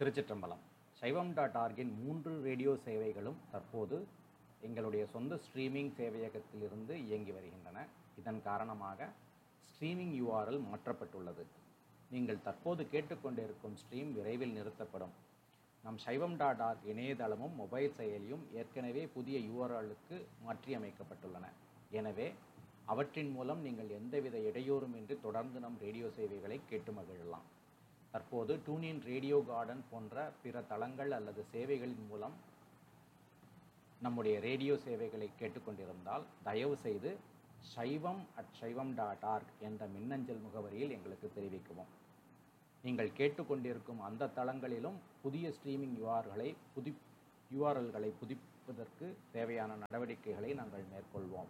திருச்சிற்றம்பலம் சைவம் டாட் ஆர்கின் மூன்று ரேடியோ சேவைகளும் தற்போது எங்களுடைய சொந்த ஸ்ட்ரீமிங் சேவையகத்திலிருந்து இயங்கி வருகின்றன இதன் காரணமாக ஸ்ட்ரீமிங் யூஆர்எல் மாற்றப்பட்டுள்ளது நீங்கள் தற்போது கேட்டுக்கொண்டிருக்கும் ஸ்ட்ரீம் விரைவில் நிறுத்தப்படும் நம் சைவம் டாட் ஆர்க் இணையதளமும் மொபைல் செயலியும் ஏற்கனவே புதிய யூஆர்எல்லுக்கு மாற்றியமைக்கப்பட்டுள்ளன எனவே அவற்றின் மூலம் நீங்கள் எந்தவித இடையூறுமின்றி தொடர்ந்து நம் ரேடியோ சேவைகளை கேட்டு மகிழலாம் தற்போது டூனின் ரேடியோ கார்டன் போன்ற பிற தளங்கள் அல்லது சேவைகளின் மூலம் நம்முடைய ரேடியோ சேவைகளை கேட்டுக்கொண்டிருந்தால் தயவு செய்து சைவம் அட் சைவம் டாட் ஆர்க் என்ற மின்னஞ்சல் முகவரியில் எங்களுக்கு தெரிவிக்கவும் நீங்கள் கேட்டுக்கொண்டிருக்கும் அந்த தளங்களிலும் புதிய ஸ்ட்ரீமிங் யூஆர்களை புதி யூஆர்எல்களை புதுப்பிப்பதற்கு தேவையான நடவடிக்கைகளை நாங்கள் மேற்கொள்வோம்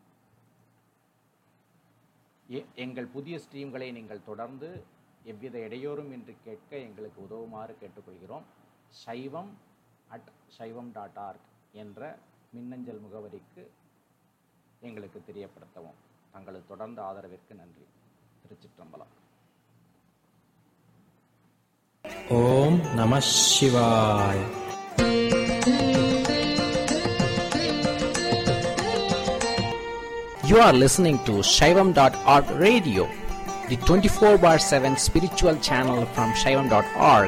எ- எங்கள் புதிய ஸ்ட்ரீம்களை நீங்கள் தொடர்ந்து எவ்வித இடையூறும் இன்றி கேட்க எங்களுக்கு உதவுமாறு கேட்டுக்கொள்கிறோம் சைவம் அட் சைவம் டாட் ஆர்க் என்ற மின்னஞ்சல் முகவரிக்கு எங்களுக்கு தெரியப்படுத்தவும் தங்களது தொடர்ந்த ஆதரவிற்கு நன்றி திருச்சிற்றம்பலம் ஓம் நம சிவாய் You are listening to Shaivam.org radio, the 24 bar 7 spiritual channel from Shaivam.org.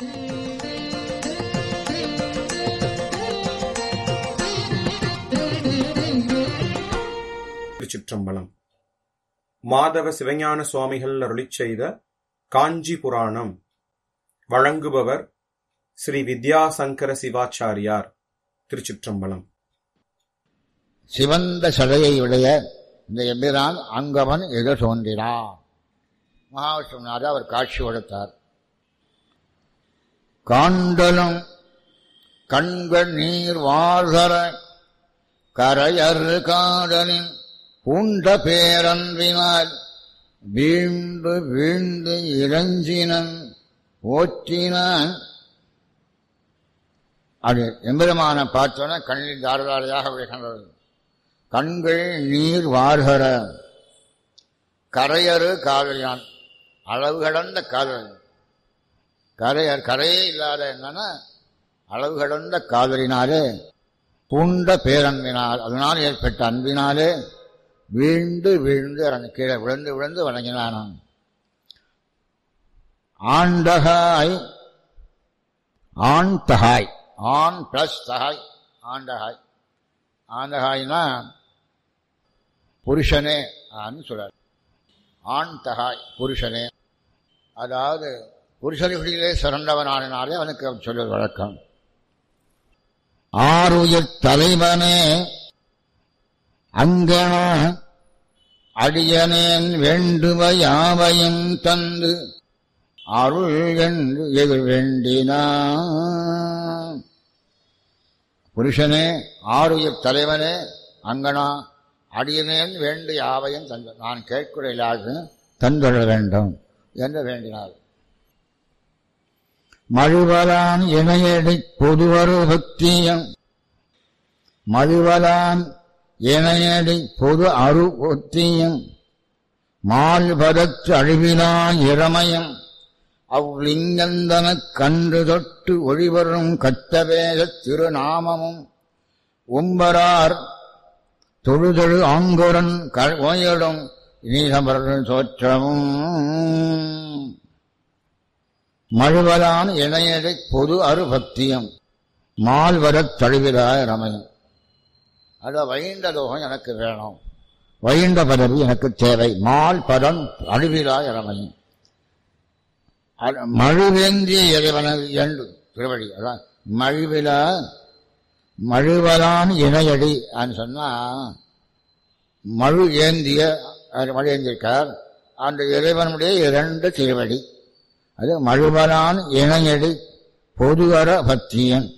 திருச்சிற்றம்பலம் மாதவ சிவஞான சுவாமிகள் அருளிச் செய்த காஞ்சி புராணம் வழங்குபவர் ஸ்ரீ வித்யாசங்கர சிவாச்சாரியார் திருச்சிற்றம்பலம் சிவந்த சடையை உடைய இந்த எம்பிரான் அங்கவன் எழ தோன்றினான் மகாவிஷ்ணுனார் அவர் காட்சி கொடுத்தார் காண்டலும் கண்கள் நீர் வாழ்தர கரையர் காடலின் பூண்ட பேரன்பினால் வீழ்ந்து வீழ்ந்து இறஞ்சினன் ஓற்றினான் அது எம்பெருமான பார்த்தோன்னா கண்ணில் தாரதாரையாக விழுகின்றது கண்கள் நீர் வார்கர கரையறு காதலியான் அளவு கடந்த காதல் கரையர் கரையே இல்லாத என்னன்னா அளவு கடந்த காதலினாலே பூண்ட பேரன்பினால் அதனால் ஏற்பட்ட அன்பினாலே வீழ்ந்து வீழ்ந்து இறங்கி கீழே விழுந்து விழுந்து வணங்கினானாம் ஆண்டகாய் ஆண் தகாய் ஆண் பிளஸ் தகாய் ஆண்டகாய் ஆண்டகாய்னா புருஷனே ஆன்னு சொல்றார் ஆண் தகாய் புருஷனே அதாவது புருஷனிகளிலே சிறந்தவனானாலே அவனுக்கு அவன் சொல்வது வழக்கம் ஆறுயிர் தலைவனே அங்கன அடியனேன் வேண்டுவ யாவையும் தந்து அருள் என்று எதிர் வேண்டினான் புருஷனே ஆறுயிர் தலைவனே அங்கனா அடியனேன் வேண்டு யாவையும் தந்த நான் கேட்கிற எல்லாருக்கும் தந்துள்ள வேண்டும் என்று வேண்டினார் மழுவலான் இணையடி பொதுவரு பக்தியம் மழுவலான் இணையடி பொது அரு ஒத்தியம் மால்பதற்று அழிவிலா இறமயம் அவ்லிங்கந்தனக் கண்டு தொட்டு ஒளிவரும் கத்தவேத திருநாமமும் உம்பரார் தொழுதொழு ஆங்குரன் ஓயடும் நீசமர்கள் தோற்றமும் மழுவலான் இணையடை பொது அருபக்தியம் மால்வரத் தழுவிலாய ரமயம் அத வைண்ட லோகம் எனக்கு வேணும் வைண்ட பதவி எனக்கு தேவை மால் பதம் அழுவிலாய ரமயம் அது மழுவேந்திய இறைவனது என்று திருவடி அதான் மழுவில மழுவலான் இணையடி சொன்னா மழு ஏந்திய அவர் மழு ஏந்திருக்கார் அந்த இறைவனுடைய இரண்டு திருவடி அது மழுவலான் இணையடி பொதுவர பக்தியன்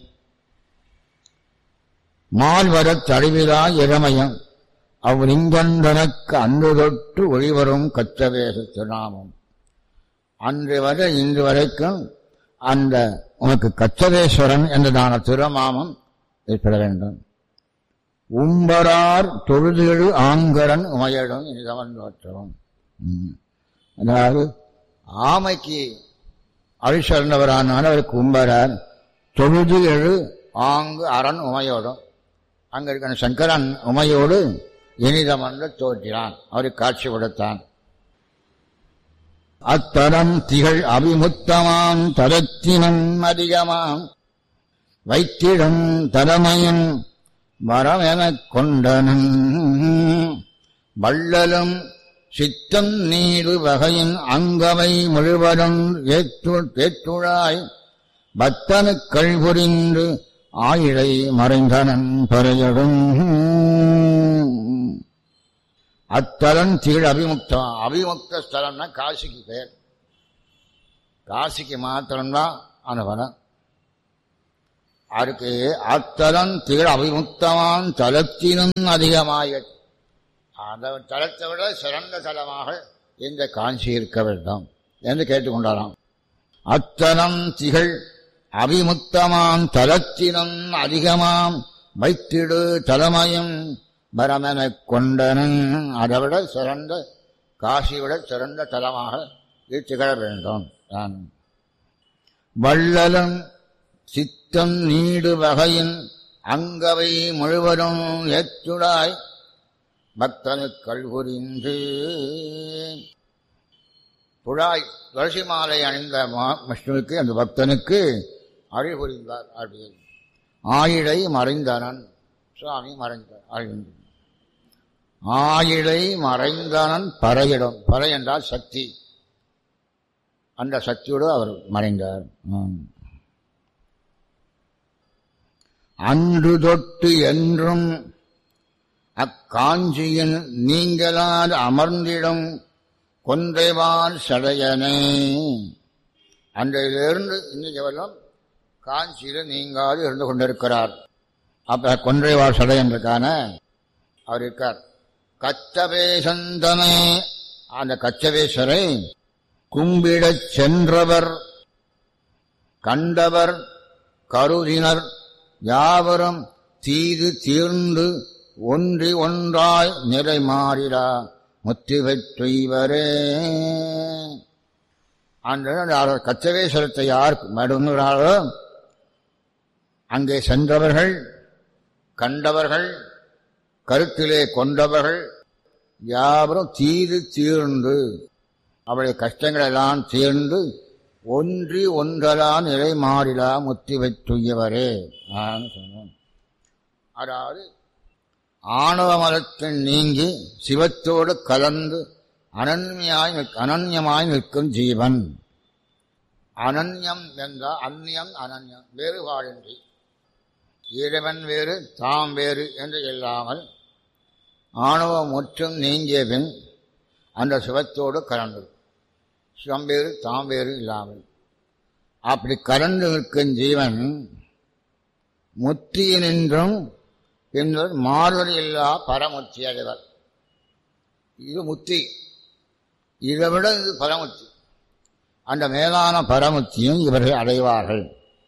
மால்வரத் தழுவிலா இளமயம் அவ்லிங்கந்தனக்கு அன்று தொட்டு ஒளிவரும் கச்சவேச திருநாமம் அன்று வரை இன்று வரைக்கும் அந்த உனக்கு கச்சதேஸ்வரன் என்றதான திருமாமம் ஏற்பட வேண்டும் உம்பரார் தொழுதெழு ஆங்கரன் உமையடும் இனிதவன் தோற்றவும் ம். அதாவது ஆமைக்கு அருள் சிறந்தவரானார் அவர் கும்பரார் தொழுது எழு ஆங்கு அரண் உமையோடும் அங்க இருக்கிற சங்கரன் உமையோடு இனிதமன்று தோற்றினான் அவருக்கு காட்சி கொடுத்தான் அத்தரம் திகழ் அபிமுத்தமாம் தரத்தினம் அதிகமாம் வைத்திடம் தரமயன் வரமெனக் கொண்டனன் வள்ளலும் சித்தம் நீடு வகையின் அங்கவை முழுவதும் ஏற்று ஏற்றுழாய் பத்தனுக்கள் புரிந்து ஆயிழை மறைந்தனன் பறையடும் அத்தலன் திகழ் அபிமுக்தம் அபிமுக்த ஸ்தலம்னா காசிக்கு பேர் காசிக்கு மாத்திரம்தான் அனுபவம் அதுக்கு அத்தலன் திகழ் அபிமுக்தமான் தலத்தினும் அதிகமாக அந்த தலத்தை விட சிறந்த தலமாக இந்த காஞ்சி இருக்க வேண்டும் என்று கேட்டுக்கொண்டாராம் அத்தலம் திகழ் அபிமுக்தமாம் தலத்தினும் அதிகமாம் வைத்திடு தலமயம் பரமெனக் கொண்டனன் அதை விட சிறந்த காசி விட சிறந்த தலமாக இது திகழ வேண்டும் நான் வள்ளலும் சித்தம் நீடு வகையின் அங்கவை முழுவதும் ஏற்றுடாய் பக்தனுக்கள் புரிந்து புழாய் துளசி மாலை அணிந்த மா- விஷ்ணுவுக்கு அந்த பக்தனுக்கு அருள் புரிந்தார் அப்படின்னு ஆயிழை மறைந்தனன் சுவாமி மறைந்தார் அழிந்தார் ஆயிழை மறைந்தனன் பறையிடம் பறை என்றால் சக்தி அந்த சக்தியோடு அவர் மறைந்தார் ம். அன்று தொட்டு என்றும் அக்காஞ்சியில் நீங்களால் அமர்ந்திடும் கொன்றைவார் சடையனே அன்றையிலிருந்து இன்னைக்கு வரலாம் காஞ்சியில் நீங்காது இருந்து கொண்டிருக்கிறார் அப்ப கொன்றைவார் சடையன் இருக்கான அவர் இருக்கார் கச்சவேசந்தனே அந்த கச்சவேஸ்வரை கும்பிடச் சென்றவர் கண்டவர் கருதினர் யாவரும் தீது தீர்ந்து ஒன்றி ஒன்றாய் நிறை மாறிடா முத்தி பெற்றுவரே அந்த கச்சவேஸ்வரத்தை யார் மடுங்கிறாரோ அங்கே சென்றவர்கள் கண்டவர்கள் கருத்திலே கொண்டவர்கள் யாவரும் தீது தீர்ந்து அவளுடைய கஷ்டங்கள் எல்லாம் தீர்ந்து ஒன்றி ஒன்றலா நிலை மாறிலா முத்தி பெற்றுயவரே சொன்னோம் அதாவது ஆணவ மரத்தில் நீங்கி சிவத்தோடு கலந்து அனன்யமாய் நிற்க- அனன்யமாய் நிற்கும் ஜீவன் அனன்யம் என்றால் அந்நியம் அனன்யம் வேறுபாடின்றி இறைவன் வேறு தாம் வேறு என்று இல்லாமல் ஆணவம் முற்றும் நீங்கிய பின் அந்த சிவத்தோடு கலந்து சிவம் வேறு தாம் வேறு இல்லாமல் அப்படி கலந்து நிற்கும் ஜீவன் முத்தியினின்றும் பின்னர் மாறுதல் இல்லா பரமுத்தி அடைவர் இது முத்தி இதை விட இது பரமுத்தி அந்த மேலான பரமுத்தியும் இவர்கள் அடைவார்கள்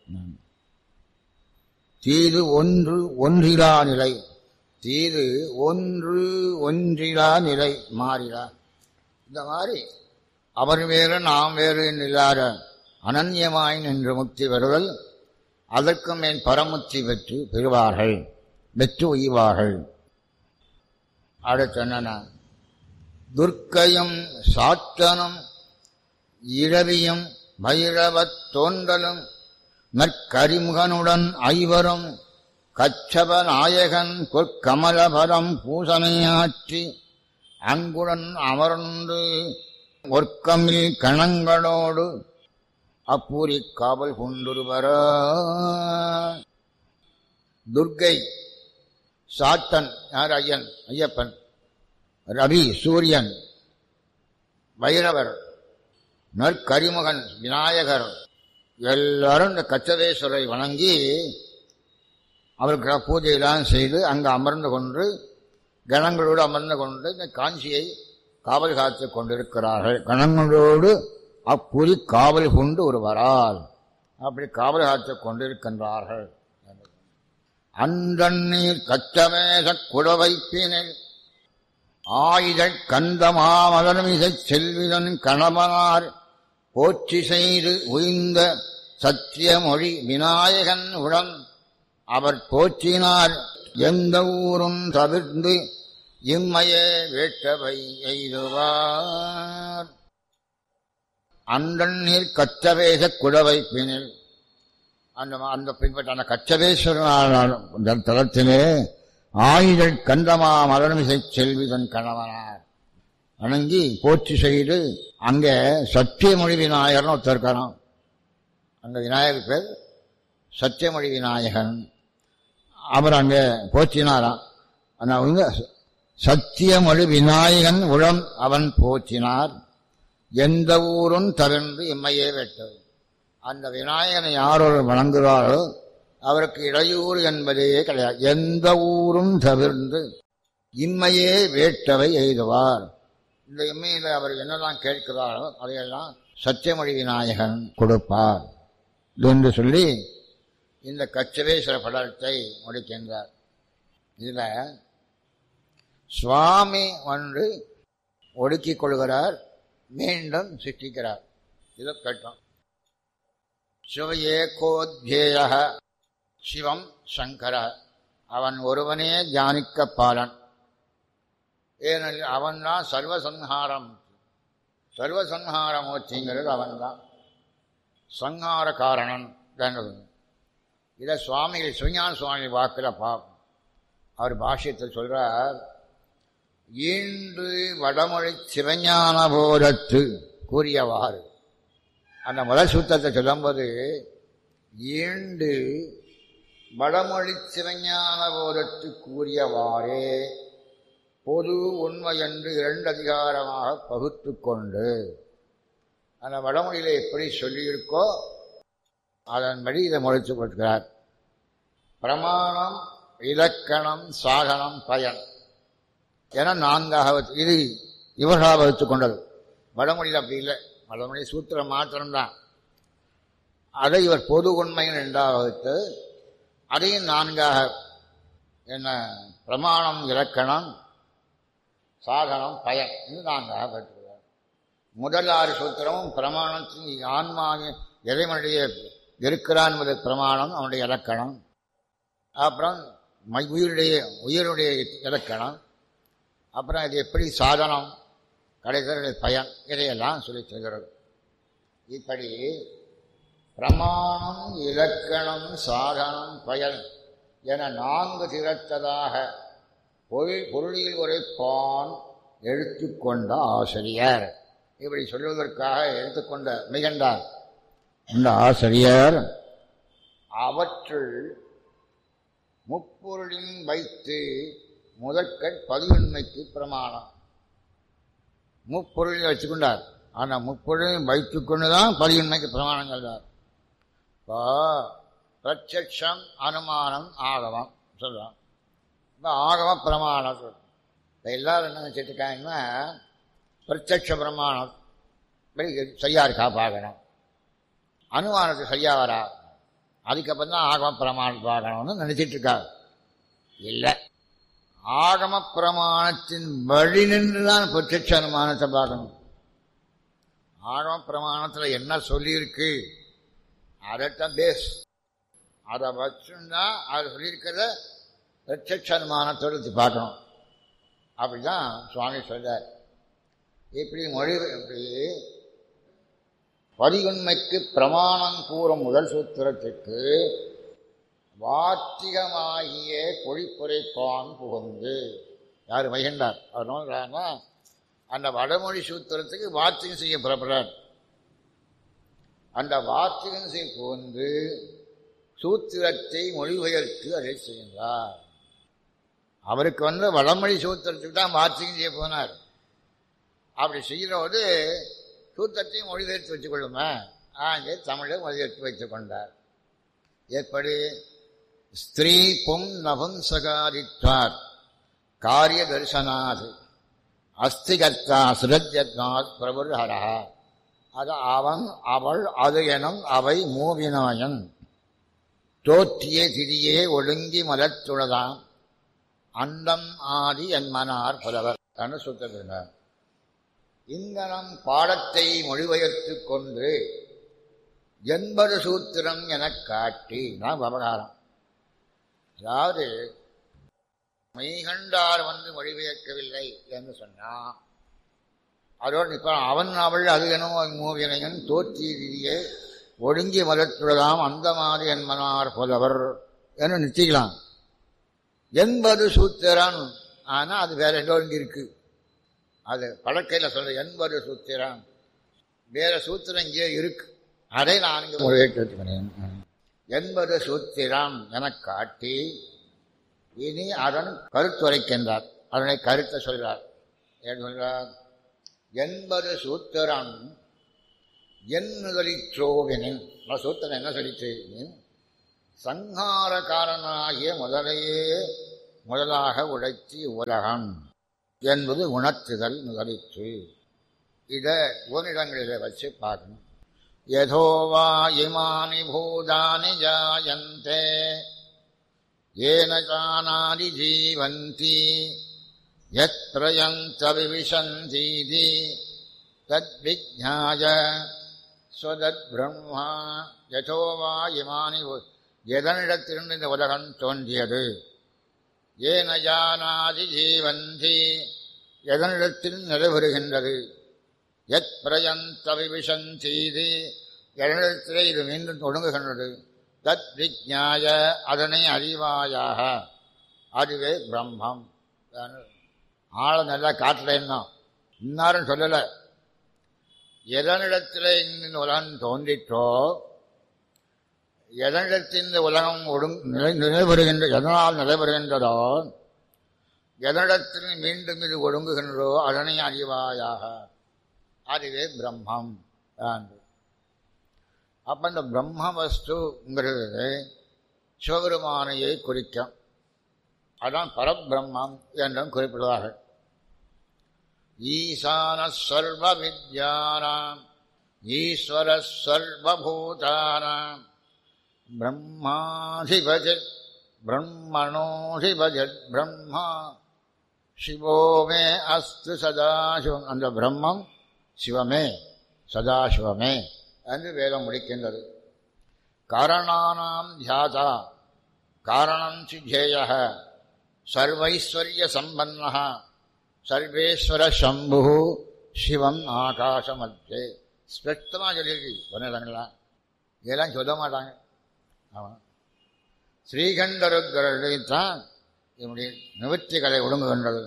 தீது ஒன்று ஒன்றிலா நிலை தீது ஒன்று ஒன்றிலா நிலை மாறிலா இந்த மாதிரி அவர் வேறு நாம் வேறு இல்லாத அனன்யமாய் நின்று முக்தி பெறுதல் அதற்கு மேல் பரமுத்தி பெற்று பெறுவார்கள் வெற்று உய்வார்கள் அடுத்து என்னன்னா துர்க்கையும் சாத்தனும் இரவியும் பைரவத் தோன்றலும் நற்கரிமுகனுடன் ஐவரும் கச்சப நாயகன் பொற்கமலபரம் பூசனையாற்றி அங்குடன் அமர்ந்து ஒர்க்கமில் கணங்களோடு அப்பூரி காவல் கொண்டுருவர துர்க்கை சாத்தன் யார் ஐயன் ஐயப்பன் ரவி சூரியன் பைரவர் நற்கரிமுகன் விநாயகர் எல்லாரும் இந்த கச்சதேஸ்வரை வணங்கி அவருக்கு பூஜையெல்லாம் செய்து அங்கு அமர்ந்து கொண்டு கணங்களோடு அமர்ந்து கொண்டு இந்த காஞ்சியை காவல் காத்து கொண்டிருக்கிறார்கள் கணங்களோடு அப்புரி காவல் கொண்டு ஒருவரால் அப்படி காவல் காத்து கொண்டிருக்கின்றார்கள் அந்தண்ணீர் கச்சமேச குடவைப்பினில் ஆயுதக் கந்தமாமலர்மிசைச் செல்விதன் கணவனார் போற்றி செய்து உய்ந்த சத்தியமொழி விநாயகன் உடன் அவர் போற்றினார் எந்த ஊரும் தவிர்ந்து இம்மையே வேட்டவை எய்துவார் அந்தன் நீர் கச்சவேச குடவை பினில் அந்த அந்த பின்பற்ற அந்த கச்சவேஸ்வரனான தலத்திலே ஆயுதல் கண்டமா மலர்மிசை செல்வி தன் கணவனார் வணங்கி போற்றி செய்து அங்கே சத்தியமொழி விநாயகர்னு ஒருத்தர் இருக்காராம் அந்த விநாயகர் பேர் சத்தியமொழி விநாயகன் அவர் அங்கே போற்றினாராம் ஆனா அவங்க சத்தியமொழி விநாயகன் உளம் அவன் போற்றினார் எந்த ஊரும் தவிர்ந்து இம்மையே வெட்டது அந்த விநாயகனை யாரொரு வணங்குகிறாரோ அவருக்கு இடையூறு என்பதே கிடையாது எந்த ஊரும் தவிர்ந்து இம்மையே வேட்டவை எய்துவார் இந்த இம்மையில் அவர் என்னெல்லாம் கேட்கிறாரோ அதையெல்லாம் சத்தியமொழி விநாயகன் கொடுப்பார் என்று சொல்லி இந்த கச்சவேஸ்வர படத்தை முடிக்கின்றார் இதுல சுவாமி ஒன்று ஒடுக்கிக் கொள்கிறார் மீண்டும் சிருஷ்டிக்கிறார் இதை கேட்டோம் சிவஏகோத்யேய சிவம் சங்கர அவன் ஒருவனே தியானிக்க பாலன் ஏனெனில் அவன்தான் சர்வசம்ஹாரம் சர்வசம்ஹார மூர்த்திங்கிறது அவன்தான் சங்கார காரணன் என்றது இதை சுவாமிகள் சிவஞான சுவாமி வாக்கில் பார்ப்போம் அவர் பாஷ்யத்தில் சொல்றார் ஈண்டு வடமொழி சிவஞான போதத்து கூறியவாறு அந்த முதல் சூத்திரத்தை சொல்லும்போது ஈண்டு வடமொழி சிவஞான போதத்து கூறியவாறே பொது உண்மை என்று இரண்டு அதிகாரமாக பகுத்து கொண்டு அந்த வடமொழியில் எப்படி சொல்லியிருக்கோ அதன்படி இதை முடித்து கொடுக்கிறார் பிரமாணம் இலக்கணம் சாதனம் பயன் என நான்காக வச்சு- இது இவர்களாக வகுத்துக் கொண்டது வடமொழியில் அப்படி இல்லை வடமொழி சூத்திரம் மாத்திரம்தான் அதை இவர் பொது உண்மையின் ரெண்டாக வகுத்து அதையும் நான்காக என்ன பிரமாணம் இலக்கணம் சாதனம் பயன் இது நான்காக வகுத்துக்கிறார் முதல் ஆறு சூத்திரமும் பிரமாணத்தின் ஆன்மாவின் இறைவனுடைய இருக்கிறான் என்பது பிரமாணம் அவனுடைய இலக்கணம் அப்புறம் மை- உயிருடைய உயிருடைய இலக்கணம் அப்புறம் இது எப்படி சாதனம் கிடைக்கிறது பயன் இதையெல்லாம் சொல்லி சொல்கிறது இப்படி பிரமாணம் இலக்கணம் சாதனம் பயன் என நான்கு திறத்ததாக பொருள் பொருளில் உரைப்பான் எடுத்துக்கொண்ட ஆசிரியர் இப்படி சொல்வதற்காக எடுத்துக்கொண்ட மிகண்டார் இந்த ஆசிரியர் அவற்றுள் முப்பொருளின் வைத்து முதற்கண் பதிவுண்மைக்கு பிரமாணம் முப்பொருளில் வச்சுக்கொண்டார் ஆனால் முப்பொருளையும் வைத்துக்கொண்டு தான் பதிவுண்மைக்கு பிரமாணம் சொல்றார் இப்போ பிரத்யக்ஷம் அனுமானம் ஆகமம் சொல்றோம் இப்போ ஆகம பிரமாணம் சொல்றோம் இப்போ எல்லாரும் என்ன நினச்சிட்டு இருக்காங்கன்னா பிரத்யக்ஷ பிரமாணம் இப்படி சரியா இருக்கா பார்க்கணும் அனுமானத்துக்கு சரியா வரா அதுக்கப்புறம் தான் ஆகம பிரமாணம் பார்க்கணும்னு நினைச்சிட்டு இருக்காரு இல்லை ஆகம பிரமாணத்தின் வழி நின்று தான் பிரத்யட்ச அனுமானத்தை பார்க்கணும் ஆகம பிரமாணத்தில் என்ன சொல்லியிருக்கு அதைத்தான் பேஸ் அதை வச்சுன்னா அது சொல்லியிருக்கிறத பிரத்யட்ச அனுமானத்தோடு எடுத்து பார்க்கணும் அப்படிதான் சுவாமி சொல்றார் இப்படி மொழி இப்படி பதிவுண்மைக்கு பிரமாணம் கூறும் முதல் சூத்திரத்திற்கு வாத்திகமாகிய பொழிப்புரைப்பான் புகுந்து யார் வைகண்டார் அவர் நோக்கிறாங்கன்னா அந்த வடமொழி சூத்திரத்துக்கு வாத்திகம் செய்ய புறப்படுறார் அந்த வாத்திகம் செய்ய புகுந்து சூத்திரத்தை மொழிபெயர்த்து அதை செய்கின்றார் அவருக்கு வந்து வடமொழி சூத்திரத்துக்கு தான் வாத்திகம் செய்ய போனார் அப்படி செய்கிறபோது சூத்திரத்தையும் மொழிபெயர்த்து வச்சுக்கொள்ளுமே ஆங்கே தமிழை மொழிபெயர்த்து வைத்துக் கொண்டார் எப்படி ஸ்திரீ பும் நபும்சகாரித்வார் காரிய தரிசனாத் அஸ்திகர்த்தா சுரஜத்னாத் பிரபுஹரா அது அவன் அவள் அது எனும் அவை மூவினாயன் தோற்றிய திரியே ஒழுங்கி மலத்துளதாம் அண்டம் ஆதி என் மனார் புலவர் என்று சுத்திருந்தார் இங்கனம் பாடத்தை மொழிபெயர்த்துக் கொண்டு எண்பது சூத்திரம் எனக் காட்டி நான் விவகாரம் அதாவது மெய்கண்டார் வந்து மொழிபெயர்க்கவில்லை என்று சொன்னா அதோடு இப்ப அவன் அவள் அது எனும் மூவினையன் தோற்றியே ஒடுங்கி மலத்துள்ளதாம் அந்த மாதிரி என்மனார் புலவர் என்று நிச்சயிக்கலாம் எண்பது சூத்திரன் ஆனா அது வேற எங்கோ இங்க இருக்கு அது பழக்கையில சொல்ற எண்பது சூத்திரம் வேற சூத்திரம் இங்கே இருக்கு அதை நான் இங்கே மொழிபெயர்க்கிறேன் எண்பது சூத்திரம் எனக் காட்டி இனி அதன் கருத்துரைக்கின்றார் அதனை கருத்தை சொல்றார் ஏன் சொல்றார் எண்பது சூத்திரம் என்னுதலிற்றோவினின் சூத்திரம் என்ன சொல்லிச்சு சங்காரக்காரனாகிய முதலையே முதலாக உழைச்சி உலகம் என்பது உணர்த்துதல் முதலிற்று இதை ஓரிடங்களிலே வச்சு பார்க்கணும் யதோவா இமானி பூதானி ஜாயந்தே ஏன ஜானாதி ஜீவந்தி யத் பிரயந்த விவிசந்தீதி தத் விஜ்ஞாய ஸ்வதத் பிரம்மா யதோவா இமானி பூ- எதனிடத்திலிருந்து இந்த உலகம் தோன்றியது ஏன ஜானாதி ஜீவந்தி எதனிடத்தில் நடைபெறுகின்றது எத் பிரயந்த விவிசந்தீதி எதனிடத்திலே இது மீண்டும் தொடங்குகின்றது தத் விஜ்ஞாய அதனை அறிவாயாக அதுவே பிரம்மம் ஆழ நல்லா காட்டல இன்னும் இன்னாரும் சொல்லலை எதனிடத்திலே இந்த உலகம் தோன்றிற்றோ எதனிடத்தில் இந்த உலகம் ஒடுங் நிலை நிலைபெறுகின்ற எதனால் நிலைபெறுகின்றதோ எதனிடத்தில் மீண்டும் இது ஒடுங்குகின்றதோ அதனை அறிவாயாக அதுவே பிரம்மம் என்று அப்ப இந்த பிரம்ம வஸ்துங்கிறது சிவபெருமானையை குறிக்கும் அதான் பரபிரம்மம் என்றும் குறிப்பிடுவார்கள் ஈசான சர்வ வித்யானாம் ஈஸ்வர சர்வபூதானாம் பிரம்மாதிபஜத் பிரம்மணோதிபஜத் பிரம்மா சிவோமே அஸ்து சதாசிவம் அந்த பிரம்மம் சிவமே சதாசிவமே என்று வேதம் முடிக்கின்றது காரணானாம் தியாதா காரணம் சிஜேய சர்வைஸ்வர்ய சம்பன்ன சர்வேஸ்வர சம்பு சிவம் ஆகாசமத்தே ஸ்பெக்டமாக சொல்லியிருக்கு சொன்னீங்களா இதெல்லாம் சொல்ல மாட்டாங்க ஆமாம் ஸ்ரீகண்டருக்கரைத்தான் என்னுடைய நிவர்த்தி கலை ஒடுங்குகின்றது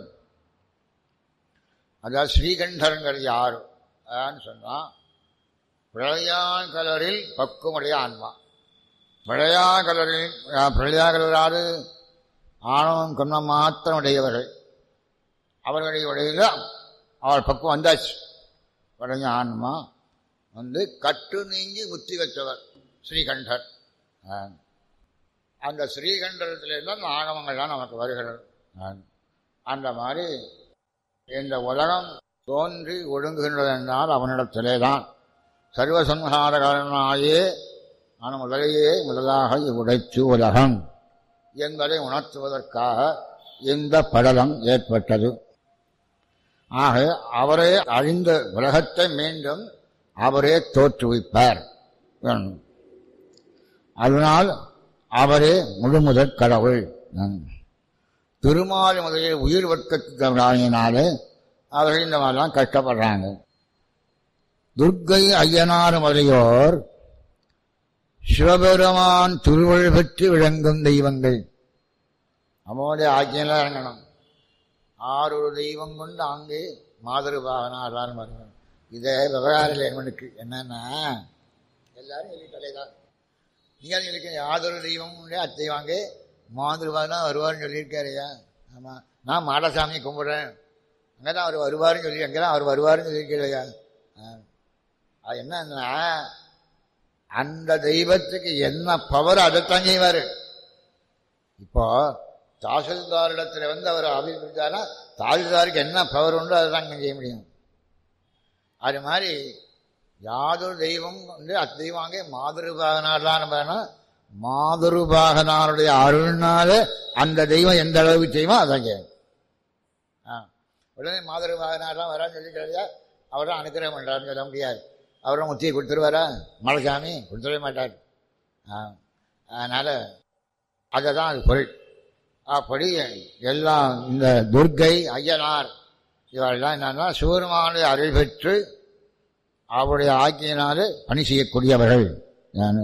அதாவது ஸ்ரீகண்டருங்கிறது யார் அதான்னு சொன்னால் பிரளயாங்கலரில் பக்குமுடைய ஆன்மா பிரளயாகலரில் பிரளயாகலராது ஆணவம் கண்ணம் மாத்திரம் உடையவர்கள் அவர்களுடைய உடையில அவர் பக்கம் வந்தாச்சு உடைய ஆன்மா வந்து கட்டு நீங்கி முத்தி வச்சவர் ஸ்ரீகண்டர் ஆ. அந்த ஸ்ரீகண்டத்திலிருந்து அந்த ஆகமங்கள்லாம் நமக்கு வருகிறது ஆ. அந்த மாதிரி இந்த உலகம் தோன்றி ஒடுங்குகின்றது என்றால் அவனிடத்திலே தான் சர்வசம்ஹாரகாரனாயே ஆனால் முதலையே முதலாக உடைச்சு உலகம் என்பதை உணர்த்துவதற்காக இந்த படலம் ஏற்பட்டது ஆக அவரே அழிந்த உலகத்தை மீண்டும் அவரே தோற்றுவிப்பார் வேணும். அதனால் அவரே முழுமுதற் கடவுள் ம். திருமால் முதலில் உயிர் வர்க்கத்தினாலே அவர்கள் இந்த மாதிரிலாம் கஷ்டப்படுறாங்க துர்க்கை ஐயனார் முதலியோர் சிவபெருமான் திருவள் பெற்று விளங்கும் தெய்வங்கள் அவனுடைய ஆக்கியெல்லாம் இறங்கணும் ஆறொரு தெய்வம் கொண்டு அங்கே மாதிருபாகனார் வருவார் இதே விவகாரம் இவனுக்கு என்னன்னா எல்லாரும் சொல்லிட்டே தான் நீங்க சொல்லிக்க யாதொரு தெய்வம் அத்தெய்வாங்க மாதிருபாகனா வருவார்னு சொல்லியிருக்காருயா ஆமா நான் மாடசாமியை கும்பிடுறேன் அங்கே தான் அவர் வருவாருன்னு சொல்லி அங்கே தான் அவர் வருவாருன்னு சொல்லியிருக்கலையா அது என்னன்னா அந்த தெய்வத்துக்கு என்ன பவர் அதைத்தான் செய்வார் இப்போ தாசில்தாரிடத்துல வந்து அவர் அபிப்பிட்டாரா தாசில்தாருக்கு என்ன பவர் உண்டோ அதை தான் செய்ய முடியும் அது மாதிரி யாதொரு தெய்வம் வந்து அத்தெய்வாங்க மாதிருபாகனார் தான் வேணும் மாதிருபாகனாருடைய அருள்னால அந்த தெய்வம் எந்த அளவுக்கு செய்வோம் அதான் செய்யும் ஆ உடனே மாதிருபாகனார் தான் வரான்னு சொல்லிக்கிறதா அவர் தான் அனுக்கிரகம் பண்ணுறாருன்னு சொல்ல முடியாது அவரும் முத்தியை கொடுத்துருவாரா மலைசாமி கொடுத்துடவே மாட்டார் ஆ, அதனால அதை தான் அது பொருள் அப்படி எல்லாம் இந்த துர்க்கை ஐயனார் இவரெல்லாம் என்னன்னா சிவருமானுடைய அருள் பெற்று அவருடைய ஆக்கியினாலே பணி செய்யக்கூடியவர்கள் நான்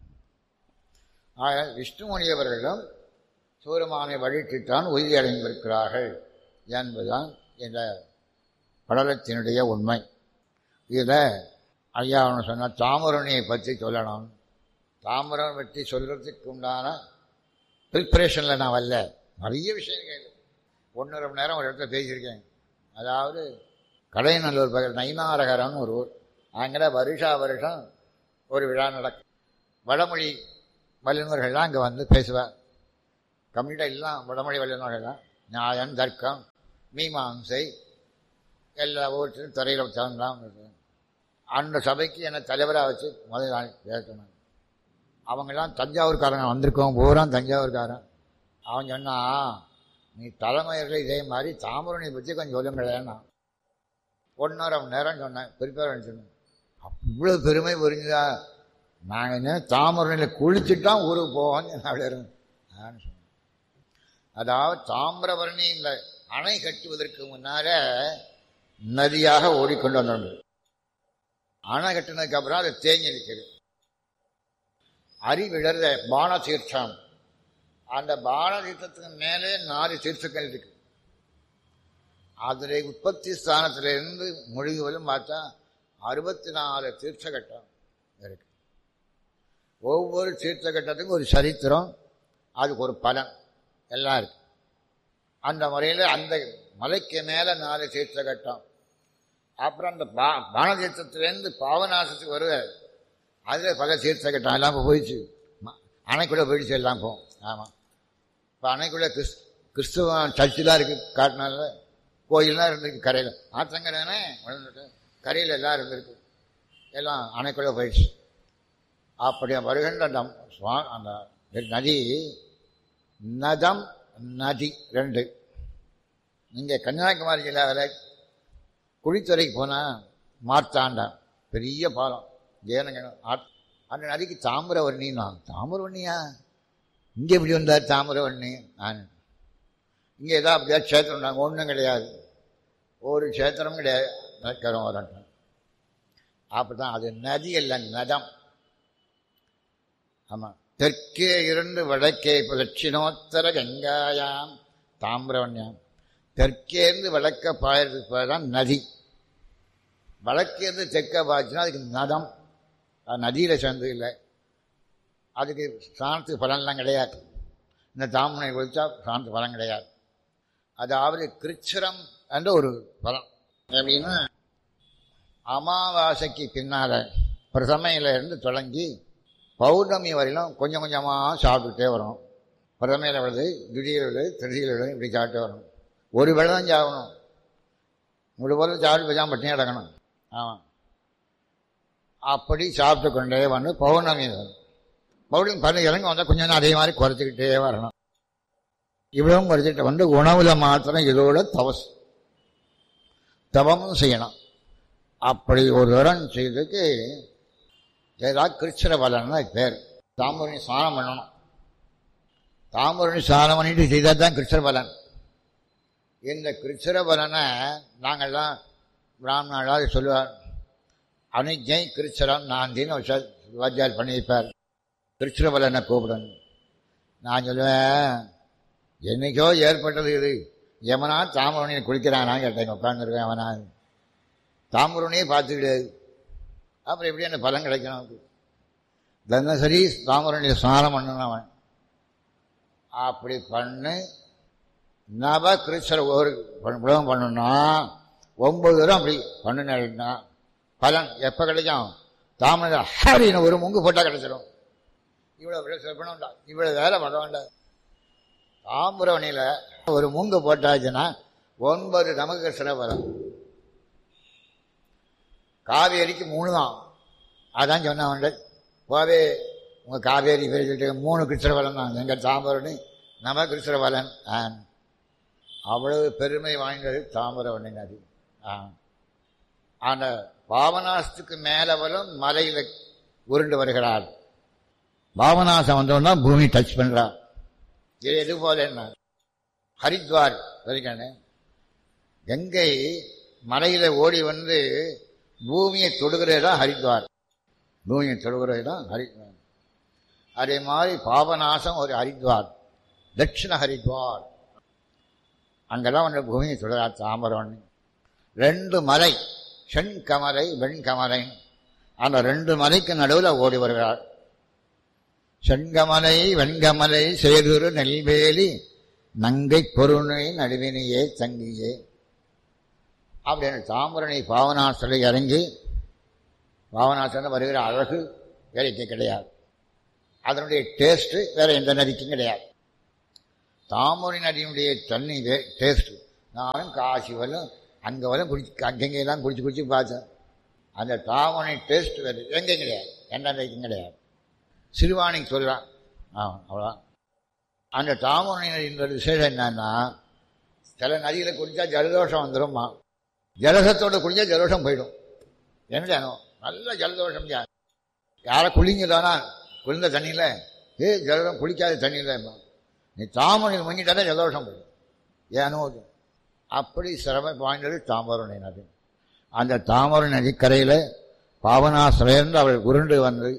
ஆக விஷ்ணுமணியவர்களும் சிவருமானை வழிற்றித்தான் உறுதி அடைந்திருக்கிறார்கள் என்பதுதான் இந்த படலத்தினுடைய உண்மை இதில் ஐயா அவனு சொன்ன தாமரணியை பற்றி சொல்லணும் தாமரம் பற்றி சொல்கிறதுக்கு உண்டான ப்ரிப்பரேஷனில் நான் வரல நிறைய விஷயங்கள் ஒன்றரை மணி நேரம் ஒரு இடத்துல பேசியிருக்கேன் அதாவது கடைநல்லூர் பக்கத்தில் நைனாரகரம்னு ஒரு ஊர் அங்கே வருஷா வருஷம் ஒரு விழா நடக்கும் வடமொழி வல்லுநர்கள்லாம் அங்கே வந்து பேசுவார் கம்ப்ளீட்டாக எல்லாம் வடமொழி வல்லுநர்கள் தான் நியாயம் தர்க்கம் மீமாம்சை எல்லா ஊற்றிலும் துறையில் தகுந்தலாம் அந்த சபைக்கு என்னை தலைவராக வச்சு முதல் நாள் பேசணும் அவங்கெல்லாம் தஞ்சாவூர்காரங்க வந்திருக்கோம் பூரா தஞ்சாவூர்காரன் அவன் சொன்னா நீ தலைமையர்கள் இதே மாதிரி தாமரணி பற்றி கொஞ்சம் சொல்லுங்களேன்னா ஒன்றரை மணி நேரம் சொன்னேன் ப்ரிப்பேர் சொன்னேன் இவ்வளோ பெருமை புரிஞ்சுதா நாங்கள் என்ன தாமரணியில் குளிச்சுட்டான் ஊருக்கு போவோம்னு அப்படி இருந்தேன் நான் சொன்னேன் அதாவது தாமிரபரணி இந்த அணை கட்டுவதற்கு முன்னால நதியாக ஓடிக்கொண்டு வந்தோம் அணை கட்டினதுக்கு அப்புறம் அது தேங்கி நிற்குது அறிவிழற பான தீர்த்தம் அந்த பான தீர்த்தத்துக்கு மேலே நாலு தீர்த்தங்கள் இருக்கு அதில் உற்பத்தி ஸ்தானத்திலிருந்து முடிவுகளும் பார்த்தா அறுபத்தி நாலு தீர்த்தகட்டம் இருக்கு ஒவ்வொரு தீர்த்தகட்டத்துக்கும் ஒரு சரித்திரம் அதுக்கு ஒரு பலன் எல்லாம் இருக்கு அந்த முறையில் அந்த மலைக்கு மேலே நாலு தீர்த்தகட்டம் அப்புறம் அந்த பா பானதீர்த்தத்திலேருந்து பாவநாசத்துக்கு வருவார் அதில் பல தீர்த்தகட்டம் எல்லாம் இப்போ போயிடுச்சு ம- அணைக்குள்ளே போயிடுச்சு எல்லாம் போகும் ஆமாம் இப்போ அணைக்குள்ளே கிறிஸ் கிறிஸ்துவ சர்ச்செலாம் இருக்குது காட்டினால கோயிலெலாம் இருந்திருக்கு கரையில் ஆற்றங்கரைனே விழுந்துட்டு கரையில் எல்லாம் இருந்திருக்கு எல்லாம் அணைக்குள்ளே போயிடுச்சு அப்படி வருகின்ற அந்த சுவா- அந்த நதி நதம் நதி ரெண்டு நீங்கள் கன்னியாகுமரி ஜில்லாவில் குழித்துறைக்கு போனால் மார்த்தாண்டம் பெரிய பாலம் ஜெயனங்கனம் ஆத்- அந்த நதிக்கு தாமிரவர்ணின்னா தாமிரவர்ணியா இங்கே எப்படி வந்தார் தாமிரவர்ணி நான் இங்கே ஏதாவது அப்படியா க்ஷேத்திரம் நாங்கள் ஒன்றும் கிடையாது ஒரு க்ஷேத்திரம் கிடையாது நக்கரம் வரட்டும் அப்படி தான் அது நதி இல்லை நதம் ஆமாம் தெற்கே இருந்து வடக்கே இப்போ தட்சிணோத்தர கங்காயாம் தாமிரவண்யாம் தெற்கேருந்து வடக்க பாயறதுக்கு தான் நதி வடக்கேருந்து தெற்க பாய்ச்சுன்னா அதுக்கு நதம் அது நதியில் சேர்ந்து இல்லை அதுக்கு சாணத்துக்கு பலன்லாம் கிடையாது இந்த தாமனை கொடுத்தா சாணத்துக்கு பலன் கிடையாது அதாவது கிருச்சிரம் என்ற ஒரு பலம் எப்படின்னா அமாவாசைக்கு பின்னால் பிரதமையில இருந்து தொடங்கி பௌர்ணமி வரையிலும் கொஞ்சம் கொஞ்சமாக சாப்பிட்டுட்டே வரும் பிரதமையில் விழுது திடீர் விழுது திருதியில் விழுது இப்படி சாப்பிட்டு வரணும் ஒரு வேளை தான் சாகணும் ஒரு வேளை சாப்பிட்டு போய் பட்டினி அடங்கணும் ஆமாம் அப்படி சாப்பிட்டு கொண்டே வந்து பௌர்ணமி வரும். பௌர்ணமி பண்ணி இறங்க வந்தால் கொஞ்சம் நேரம் அதே மாதிரி குறைச்சிக்கிட்டே வரணும் இவ்வளவும் குறைச்சிட்டு வந்து உணவுல மாத்திரம் இதோட தவஸ் தவமும் செய்யணும் அப்படி ஒரு தரம் செய்ததுக்கு ஏதாவது கிருச்சிர பலன் தான் பேர் தாம்பூரணி ஸ்நானம் பண்ணணும் தாம்பூரணி ஸ்நானம் பண்ணிட்டு செய்தால் தான் கிருச்சிர பலன் இந்த கிருச்சிர பலனை நாங்கள்லாம் பிராமணாளாக சொல்லுவார் அனுஜை கிருச்சிரம் நாந்தின்னு ஒரு சொல் வாத்தியார் பண்ணி வைப்பார் கிருச்சிர பலனை கூப்பிடணும் நான் சொல்லுவேன் என்னைக்கோ ஏற்பட்டது இது எவனா தாம்பூரணியை குளிக்கிறானா கேட்டேன் உட்காந்துருக்கேன் அவனா தாம்பூரணியே பார்த்து கிடையாது அப்புறம் எப்படி அந்த பலன் கிடைக்கணும் அவனுக்கு? தினசரி தாம்பூரணியை ஸ்நானம் பண்ணணும் அவன் அப்படி பண்ணு நவ கிருஷ்ணர் ஒரு உலகம் பண்ணணும்னா ஒன்பது தூரம் அப்படி பண்ணுனா பலன் எப்போ கிடைக்கும் தாமரை ஹரின்னு ஒரு முங்கு போட்டால் கிடைச்சிடும் இவ்வளோ விட பண்ண வேண்டாம் இவ்வளோ வேலை பண்ண வேண்டாம் தாம்பரவணியில் ஒரு மூங்கு போட்டாச்சுன்னா ஒன்பது நமக்கு சிறப்பரம் காவேரிக்கு மூணு தான் அதான் சொன்னவன் போவே உங்கள் காவேரி பேர் சொல்லிட்டு மூணு கிருஷ்ணவலன் தான் எங்கள் தாம்பரணி நம கிருஷ்ணவலன் ஆன் அவ்வளவு பெருமை வாய்ந்தது தாமிரவண்ணி நதி ஆ அந்த பாவனாசத்துக்கு மேல வரும் மலையில உருண்டு வருகிறார் பாவனாசம் வந்தோம்னா பூமி டச் பண்றார் இது எது போல என்ன ஹரித்வார் சரிக்கானே கங்கை மலையில ஓடி வந்து பூமியை தொடுகிறது தான் ஹரித்வார் பூமியை தொடுகிறது தான் ஹரித்வார் அதே மாதிரி பாபநாசம் ஒரு ஹரித்வார் தட்சிண ஹரித்வார் அங்கெல்லாம் வந்து பூமியை தொடுறார் தாமரம் ரெண்டு மலை செண்கமலை வெண்கமலை அந்த ரெண்டு மலைக்கு நடுவில் ஓடி வருகிறார் செண்கமலை வெண்கமலை சேதுரு நெல்வேலி நங்கை பொருணை நடுவினையே தங்கியே அப்படின்னு தாமரணி பாவனாசலை இறங்கி பாவனாசன வருகிற அழகு வேலைக்கு கிடையாது அதனுடைய டேஸ்ட்டு வேற எந்த நதிக்கும் கிடையாது தாமரை நதியினுடைய தண்ணி டேஸ்ட் நானும் காசி வரலும் அங்கே வரலும் குடிச்சு அங்கெங்கெல்லாம் குடிச்சு குடிச்சு பார்த்தேன் அந்த தாமரை டேஸ்ட் வேறு எங்கேயும் கிடையாது எந்த நதிக்கும் கிடையாது சிறுவாணிக்கு சொல்லலாம் ஆ அவ்வளோதான் அந்த தாமரை நதியினுடைய விசேஷம் என்னன்னா சில நதியில் குடித்தா ஜலதோஷம் வந்துடும்மா ஜலசத்தோட குடிச்சா ஜலதோஷம் போயிடும் என்ன நல்ல ஜலதோஷம் யா யாரை குளிங்கதானா குளிர்ந்த தண்ணியில் ஏ ஜலதம் குளிக்காத தண்ணியில் நீ தாமரை முங்கிட்டாலே ஜலதோஷம் போயிடும் ஏனோ அது. அப்படி சிரம வாய்ந்தது தாமரை நதி அந்த தாமரை நதிக்கரையில் பாவனாசிலேருந்து அவள் உருண்டு வந்து